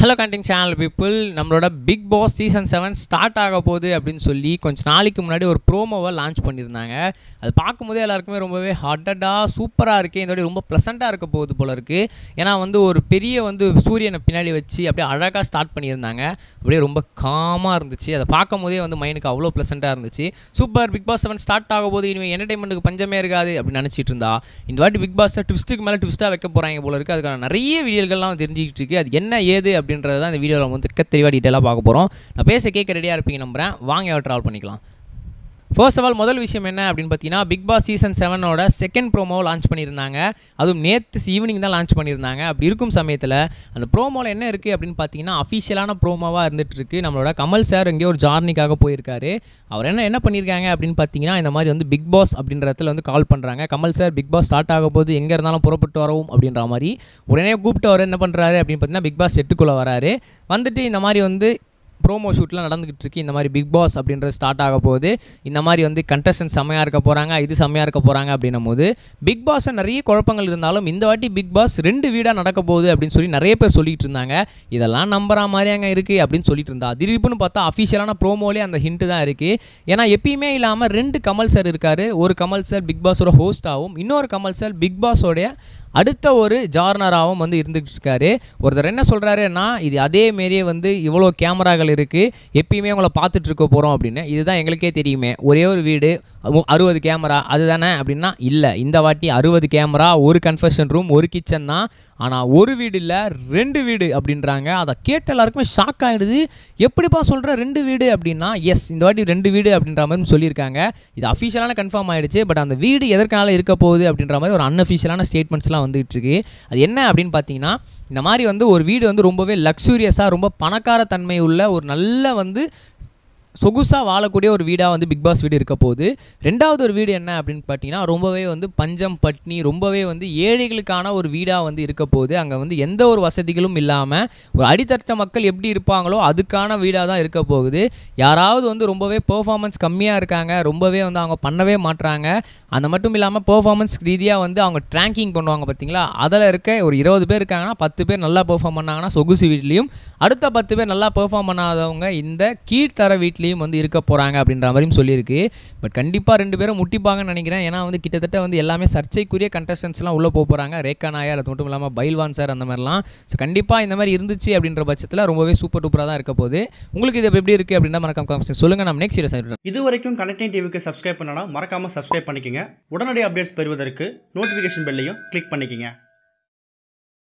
hello கண்டிங் channel people நம்மளோட Bigg Boss season seven start ஆக போகுது அப்படின்னு சொல்லி கொஞ்சம் நாளைக்கு முன்னாடி ஒரு ப்ரோமோவை லான்ச் பண்ணியிருந்தாங்க அது பார்க்கும்போதே எல்லாருக்குமே ரொம்பவே ஹாட்டடாக சூப்பராக இருக்குது இந்த வாட்டி ரொம்ப ப்ளசண்ட்டாக இருக்க போகுது போல இருக்குது ஏன்னா வந்து ஒரு பெரிய வந்து சூரியனை பின்னாடி வச்சு அப்படியே அழகாக ஸ்டார்ட் பண்ணியிருந்தாங்க அப்படியே ரொம்ப காமாக இருந்துச்சு அதை பார்க்கும் போதே வந்து மைண்டுக்கு அவ்வளோ ப்ளசண்ட்டாக இருந்துச்சு super Bigg Boss seven start ஆக போது இனிமேல் என்டர்டைன்மெண்ட்டுக்கு பஞ்சமே இருக்காது அப்படின்னு நினச்சிட்டு இருந்தா இந்த வாட்டி பிக் பாஸில் ட்விஸ்ட்டுக்கு மேலே ட்விஸ்ட்டாக வைக்க போகிறாங்க போல இருக்குது அதுக்கான நிறைய வீடியோக்கள்லாம் தெரிஞ்சுக்கிட்டு இருக்கு அது என்ன ஏது அப்படின்றது தான் இந்த வீடியோவில் வந்து தெளிவாக டீட்டெயிலாக பார்க்க போகிறோம் நான் பேச கேட்க ரெடியாக இருப்பீங்க நம்புறேன் வாங்க ட்ராவல் பண்ணிக்கலாம் ஃபர்ஸ்ட் ஆஃப் ஆல் முதல் விஷயம் என்ன அப்படின்னு பார்த்தீங்கன்னா பிக் பாஸ் சீசன் செவனோட செகண்ட் ப்ரோமோவை லான்ச் பண்ணியிருந்தாங்க அதுவும் நேற்று ஈவினிங் தான் லான்ச் பண்ணியிருந்தாங்க அப்படி இருக்கும் சமயத்தில் அந்த ப்ரோமோவில் என்ன இருக்குது அப்படின்னு பார்த்தீங்கன்னா அஃபிஷியலான ப்ரோமோவாக இருந்துட்டு இருக்கு நம்மளோட கமல் சார் எங்கேயோ ஒரு ஜார்னிக்காக போயிருக்காரு அவர் என்ன என்ன பண்ணியிருக்காங்க அப்படின்னு பார்த்தீங்கன்னா இந்த மாதிரி வந்து பிக் பாஸ் அப்படின்ற இடத்துல வந்து கால் பண்ணுறாங்க Kamal sir Bigg Boss start ஆக போது எங்கே இருந்தாலும் புறப்பட்டு வரவும் அப்படின்ற மாதிரி உடனே கூப்பிட்டு அவர் என்ன பண்ணுறாரு அப்படின்னு பார்த்தீங்கன்னா பிக் பாஸ் செட்டுக்குள்ளே வராரு வந்துட்டு இந்த மாதிரி வந்து ப்ரோமோ ஷூட்லாம் நடந்துகிட்டு இருக்கு இந்த மாதிரி பிக் பாஸ் அப்படின்றது ஸ்டார்ட் ஆக போகுது இந்த மாதிரி வந்து கண்டஸ்டன்ட் செம்மையாக இருக்க போகிறாங்க இது செம்மையாக இருக்க போகிறாங்க அப்படின்னும் போது பிக் பாஸில் நிறைய குழப்பங்கள் இருந்தாலும் இந்த வாட்டி பிக் பாஸ் ரெண்டு வீடாக நடக்க போகுது அப்படின்னு சொல்லி நிறைய பேர் சொல்லிட்டு இருந்தாங்க இதெல்லாம் நம்புற மாதிரி அங்கே இருக்குது அப்படின்னு சொல்லிட்டு இருந்தா திடீர்னு பார்த்தா அஃபிஷியலான ப்ரோமோலே அந்த ஹிண்ட்டு தான் இருக்குது ஏன்னா எப்பயுமே இல்லாமல் ரெண்டு கமல் சார் இருக்கார் ஒரு கமல் சார் பிக் பாஸோட ஹோஸ்டாகவும் இன்னொரு கமல் சார் பிக் பாஸோடைய அடுத்த ஒரு ஜார்னராகவும் வந்து இருந்துகிட்டு இருக்காரு ஒருத்தர் என்ன சொல்கிறாருன்னா இது அதே மாரியே வந்து இவ்வளோ கேமராக்கள் இருக்குது எப்பயுமே உங்களை பார்த்துட்டு இருக்க போகிறோம் அப்படின்னு இதுதான் எங்களுக்கே தெரியுமே ஒரே ஒரு வீடு அறு- அறுபது கேமரா அதுதானே அப்படின்னா இல்லை இந்த வாட்டி அறுபது கேமரா ஒரு கன்ஃபெஷன் ரூம் ஒரு கிச்சன் தான் ஆனால் ஒரு வீடு இல்லை ரெண்டு வீடு அப்படின்றாங்க அதை கேட்ட எல்லாருக்குமே ஷாக் ஆகிடுது எப்படிப்பா சொல்கிற ரெண்டு வீடு அப்படின்னா எஸ் இந்த வாட்டி ரெண்டு வீடு அப்படின்ற மாதிரி சொல்லியிருக்காங்க இது அஃபிஷியலான கன்ஃபார்ம் ஆயிடுச்சு பட் அந்த வீடு எதற்கால இருக்க போகுது அப்படின்ற மாதிரி ஒரு அன்அஃபிஷியலான ஸ்டேட்மெண்ட்ஸ்லாம் வந்துகிட்டு இருக்கு அது என்ன அப்படின்னு பார்த்தீங்கன்னா இந்த மாதிரி வந்து ஒரு வீடு வந்து ரொம்பவே லக்ஸூரியஸாக ரொம்ப பணக்கார தன்மை உள்ள ஒரு நல்ல வந்து சொகுசாக வாழக்கூடிய ஒரு வீடாக வந்து பிக் பாஸ் வீடு இருக்க போகுது ரெண்டாவது ஒரு வீடு என்ன அப்படின்னு பார்த்தீங்கன்னா ரொம்பவே வந்து பஞ்சம் பட்னி ரொம்பவே வந்து ஏழைகளுக்கான ஒரு வீடாக வந்து இருக்க போகுது அங்கே வந்து எந்த ஒரு வசதிகளும் இல்லாமல் ஒரு அடித்தட்ட மக்கள் எப்படி இருப்பாங்களோ அதுக்கான வீடாக தான் இருக்க போகுது யாராவது வந்து ரொம்பவே பெர்ஃபார்மன்ஸ் கம்மியாக இருக்காங்க ரொம்பவே வந்து அவங்க பண்ணவே மாட்றாங்க அந்த மட்டும் இல்லாமல் பெர்ஃபார்மன்ஸ் ரீதியாக வந்து அவங்க ட்ராங்கிங் பண்ணுவாங்க பார்த்தீங்களா அதில் இருக்க ஒரு இருபது பேர் இருக்காங்கன்னா பத்து பேர் நல்லா பெர்ஃபார்ம் பண்ணாங்கன்னா சொகுசு வீட்லேயும் அடுத்த பத்து பேர் நல்லா பெர்ஃபார்ம் பண்ணாதவங்க இந்த கீழ்த்தர வீட்லேயும் வந்து இருக்க போகிறாங்க அப்படின்ற மாதிரியும் சொல்லியிருக்கு பட் கண்டிப்பாக ரெண்டு பேரும் முட்டிப்பாங்கன்னு நினைக்கிறேன் ஏன்னா வந்து கிட்டத்தட்ட வந்து எல்லாமே சர்ச்சைக்குரிய கண்டஸ்டன்ஸ்லாம் உள்ளே போக போகிறாங்க ரேக்கா நாயர் அது மட்டும் இல்லாமல் பைல்வான் சார் அந்த மாதிரிலாம் ஸோ கண்டிப்பாக இந்த மாதிரி இருந்துச்சு அப்படின்ற பட்சத்தில் ரொம்பவே சூப்பர் டூப்பராக தான் இருக்க போகுது உங்களுக்கு இது எப்படி இருக்குது அப்படின்ற மறக்காம comment சொல்லுங்கள் நம்ம நெக்ஸ்ட் சீரியஸ் இது வரைக்கும் கனெக்டிங் டிவிக்கு சப்ஸ்கிரைப் பண்ணனா மறக்காம சப்ஸ்கிரைப் பண்ணிக்கங்க உடனடி அப்டேட்ஸ் பெறுவதற்கு நோட்டிஃபிகேஷன் பெல்லையும் கிளிக் பண்ணிக்கங்க